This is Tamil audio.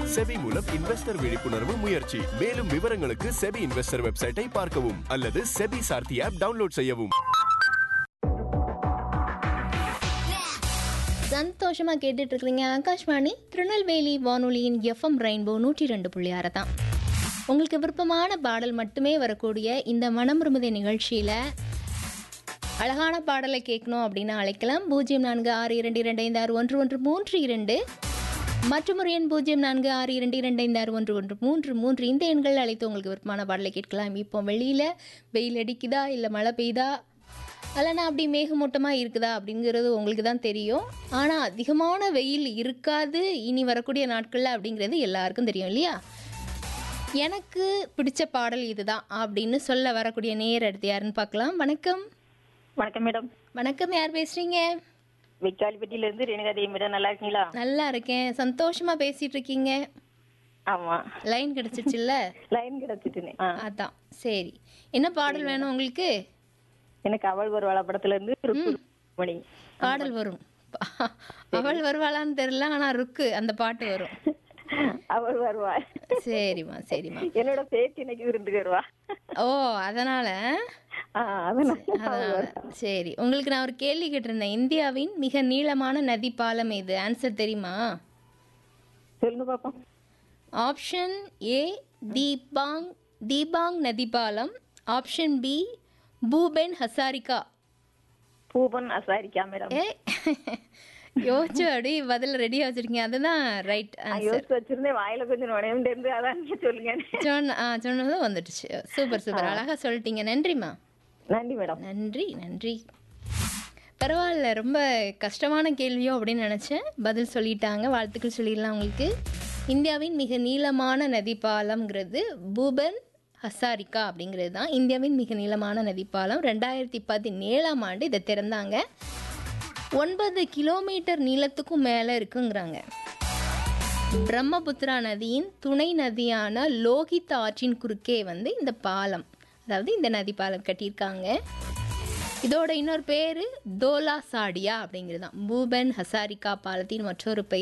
செபி மூலம் இன்வெஸ்டர் விழிப்புணர்வு முயற்சி மேலும் விவரங்களுக்கு செபி இன்வெஸ்டர் வெப்சைட்டை பார்க்கவும் அல்லது செபி சார்த்தி ஆப் டவுன்லோட் செய்யவும் சந்தோஷமா கேட்டுட்டு இருக்கிறீங்க ஆகாஷ்வாணி திருநெல்வேலி வானொலியின் எஃப்எம் ரெயின்போ நூற்றி ரெண்டு புள்ளி ஆறு தான் உங்களுக்கு விருப்பமான பாடல் மட்டுமே வரக்கூடிய இந்த மனமிரும்புதை நிகழ்ச்சியில் அழகான பாடலை கேட்கணும் அப்படின்னு அழைக்கலாம் பூஜ்ஜியம் நான்கு ஆறு இரண்டு இரண்டு ஐந்து ஆறு ஒன்று ஒன்று மூன்று இரண்டு மற்றும் ஒரு எண் பூஜ்ஜியம் நான்கு ஆறு இரண்டு இரண்டு ஐந்து ஆறு ஒன்று ஒன்று மூன்று மூன்று இந்த எண்கள் அழைத்து உங்களுக்கு விருப்பமான பாடலை கேட்கலாம் இப்போ வெளியில் வெயில் அடிக்குதா இல்லை மழை பெய்யுதா இல்லைனா அப்படி மேகமூட்டமாக இருக்குதா அப்படிங்கிறது உங்களுக்கு தான் தெரியும் ஆனால் அதிகமான வெயில் இருக்காது இனி வரக்கூடிய நாட்களில் அப்படிங்கிறது எல்லாருக்கும் தெரியும் இல்லையா எனக்கு பிடிச்ச பாடல் இதுதான் அப்படின்னு சொல்ல வரக்கூடிய நேர் அடுத்து யாருன்னு பார்க்கலாம் வணக்கம் வணக்கம் மேடம் வணக்கம் யார் பேசுறீங்க வெக்காலிப்பட்டியில இருந்து ரேணுகா தேவி மேடம் நல்லா இருக்கீங்களா நல்லா இருக்கேன் சந்தோஷமா பேசிட்டு இருக்கீங்க ஆமா லைன் கிடைச்சிச்சுல்ல லைன் கிடைச்சிட்டுனே ஆ. அதான் சரி என்ன பாடல் வேணும் உங்களுக்கு எனக்கு அவள் ஒரு படத்துல இருந்து ருக்கு மணி பாடல் வரும் அவள் வருவாளான்னு தெரியல ஆனா ருக்கு அந்த பாட்டு வரும் அவள் வருவா சரிம்மா சரிம்மா என்னோட பேச்சு இன்னைக்கு விருந்துக்கு வருவா ஓ அதனால ஆ, அதனால அதனால சரி உங்களுக்கு நான் ஒரு கேள்வி கேட்டிருந்தேன் இந்தியாவின் மிக நீளமான நதி பாலம் எது ஆன்சர் தெரியுமா சொல்லுங்க பாப்போம் ஆப்ஷன் ஏ தீபாங் தீபாங் நதி பாலம் option B Bhupen Hazarika Bhupen Hazarika madam ஏ யோசிச்சு அப்படி பதில் ரெடியாக வச்சிருக்கீங்க அதுதான் ரைட் நான் ஆன்சர் யோசிச்சு வச்சிருந்தேன் வாயில கொஞ்சம் நுழையுண்டு இருந்து அதான் நீங்க சொல்லுங்க சொன்ன ஆ சொன்னதும் வந்துடுச்சு சூப்பர் சூப்பர் அழகாக சொல்லிட்டீங்க நன்றிம்மா நன்றி மேடம் நன்றி நன்றி பரவாயில்ல ரொம்ப கஷ்டமான கேள்வியோ அப்படின்னு நினச்சேன் பதில் சொல்லிட்டாங்க வாழ்த்துக்கள் சொல்லிடலாம் உங்களுக்கு இந்தியாவின் மிக நீளமான நதி பாலம்ங்கிறது பூபன் ஹசாரிகா அப்படிங்கிறது தான் இந்தியாவின் மிக நீளமான நதி பாலம் ரெண்டாயிரத்தி பதினேழாம் ஆண்டு இதை திறந்தாங்க ஒன்பது கிலோமீட்டர் நீளத்துக்கும் மேலே இருக்குங்கிறாங்க பிரம்மபுத்திரா நதியின் துணை நதியான லோகித் ஆற்றின் குறுக்கே வந்து இந்த பாலம் அதாவது இந்த நதி பாலம் கட்டியிருக்காங்க இதோட இன்னொரு பேர் தோலா சாடியா அப்படிங்கிறது தான் பூபன் ஹசாரிகா பாலத்தின் மற்றொரு பெயர்